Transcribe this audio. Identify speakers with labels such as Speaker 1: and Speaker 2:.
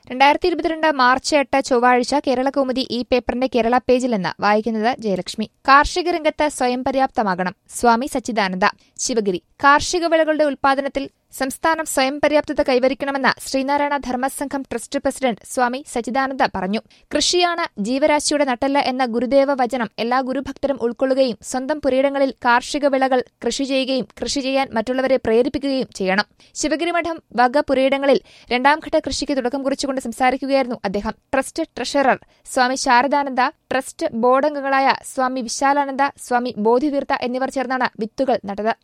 Speaker 1: രണ്ടായിരത്തി ഇരുപത്തിരണ്ട് മാർച്ച് എട്ട് ചൊവ്വാഴ്ച കേരള കൗമുദി ഈ പേപ്പറിന്റെ കേരള പേജിൽ നിന്ന് വായിക്കുന്നത് ജയലക്ഷ്മി കാർഷിക രംഗത്ത് സ്വയം പര്യാപ്തമാകണം സ്വാമി സച്ചിദാനന്ദ ശിവഗിരി കാർഷിക വിളകളുടെ ഉൽപാദനത്തിൽ സംസ്ഥാനം സ്വയം പര്യാപ്തത കൈവരിക്കണമെന്ന് ശ്രീനാരായണ ധർമ്മസംഘം ട്രസ്റ്റ് പ്രസിഡന്റ് സ്വാമി സച്ചിദാനന്ദ പറഞ്ഞു കൃഷിയാണ് ജീവരാശിയുടെ നട്ടെല്ല് എന്ന ഗുരുദേവ വചനം എല്ലാ ഗുരുഭക്തരും ഉൾക്കൊള്ളുകയും സ്വന്തം പുരയിടങ്ങളിൽ കാർഷിക വിളകൾ കൃഷി ചെയ്യുകയും കൃഷി ചെയ്യാൻ മറ്റുള്ളവരെ പ്രേരിപ്പിക്കുകയും ചെയ്യണം ശിവഗിരി മഠം വക പുരയിടങ്ങളിൽ രണ്ടാംഘട്ട കൃഷിക്ക് തുടക്കം കുറിച്ചുകൊണ്ട് സംസാരിക്കുകയായിരുന്നു അദ്ദേഹം trust treasurer Swami Sharadananda trust ബോർഡംഗങ്ങളായ സ്വാമി വിശാലാനന്ദ സ്വാമി ബോധിതീർത്ഥ എന്നിവർ ചേർന്നാണ് വിത്തുകൾ നട്ടത്